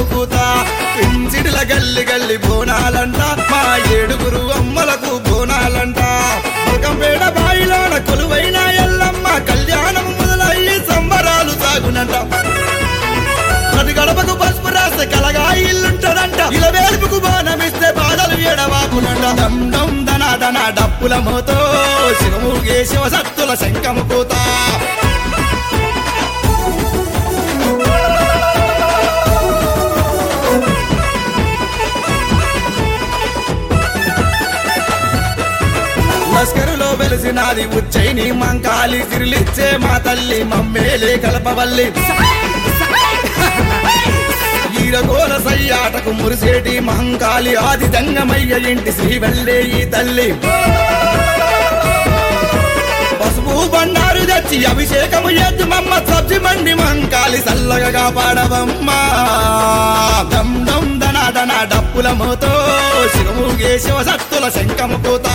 కూత పించిడిల గల్లి గల్లి బోనాలంట మా ఏడుగురు అమ్మలకు బోనాలంట ముఖంపేట బాయిలోన కొలువైన ఎల్లమ్మ కళ్యాణం మొదలయ్యి సంబరాలు సాగునంట ప్రతి గడపకు పసుపు రాస్తే కలగా ఇల్లుంటదంట ఇలా వేలుపుకు బాణమిస్తే బాధలు ఎడవాపునంట డం డం దన దన డప్పుల మోతో శివముగే శివ సత్తుల శంఖము కూత లస్కరులో వెలిసినాది ఉచ్చైని మంకాలి సిరిలిచ్చే మా తల్లి మమ్మేలే కలపవల్లి ఈరగోల సయ్యాటకు మురిసేటి మహంకాళి ఆది దంగమయ్య ఇంటి శ్రీ వెళ్ళే ఈ తల్లి పసుపు బండారు తెచ్చి అభిషేకము ఎద్దు మమ్మ సబ్జి మండి మంకాలి సల్లగా కాపాడవమ్మ దం దం దన దన డప్పుల మోతో శివముగే శివ సత్తుల శంఖము పోతా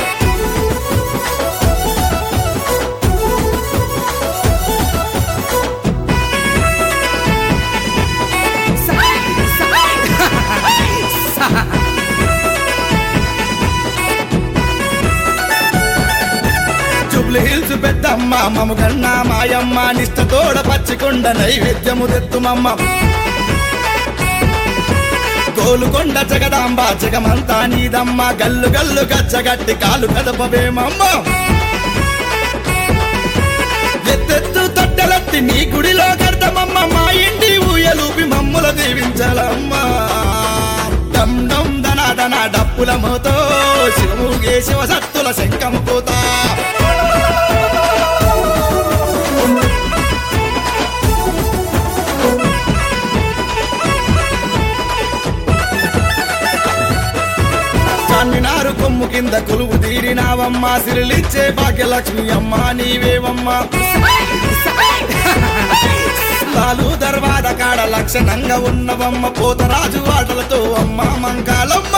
జుబ్లీ హిల్స్ పెద్దమ్మ మమ్మ కన్నా మాయమ్మ నిష్టతోడ పచ్చికొండ నైవేద్యము తెత్తుమమ్మ గోలుకొండ జగదాంబ జగమంతా నీదమ్మ గల్లు గల్లు గచ్చగట్టి కాలు కదపవేమమ్మ ఎత్తెత్తు తొట్టెలెత్తి నీ గుడిలో కడతామమ్మ మా ఇంటి ఊయలూపి మమ్ముల దీవించాలమ్మా డం డం దన దన డప్పుల మోతో శివముగే శివ సత్తుల శంఖము పోతా చార్మినారు కొమ్ము కింద కొలువు తీరినావమ్మ సిరిలిచ్చే భాగ్యలక్ష్మి అమ్మ నీవేవమ్మ లాలు దర్వాద కాడ లక్షణంగా ఉన్నవమ్మ పోతరాజు ఆటలతో అమ్మ మంకాలమ్మ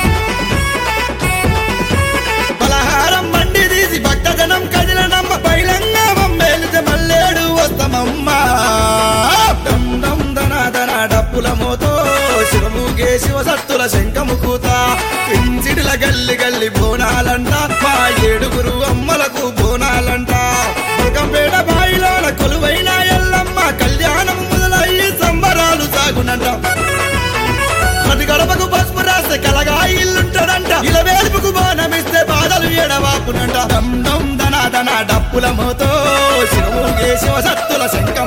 పలహారం బండి తీసి భక్తజనం కదిలనమ్మ బయలంగా మమ్మేలితే మల్లేడు వస్తామమ్మ డం డం దన దన డప్పుల మోతో శివముగే శివ సత్తుల శంఖము కూత పించిడిల గల్లి గల్లి బోనాలంట మా ఏడుగురు అమ్మలకు బోనాలంట ముఖంపేట బాయిలోన కొలువైన ఎల్లమ్మ కళ్యాణం మొదలయ్యి సంబరాలు సాగునంట ప్రతి గడపకు పసుపు రాస్తే కలగా ఇల్లుంటదంట ఇలా వేలుపుకు బాణమిస్తే బాధలు ఎడవాపునంట డం డం దన దన డప్పుల మోతో శివముగే శివ సత్తుల శంఖ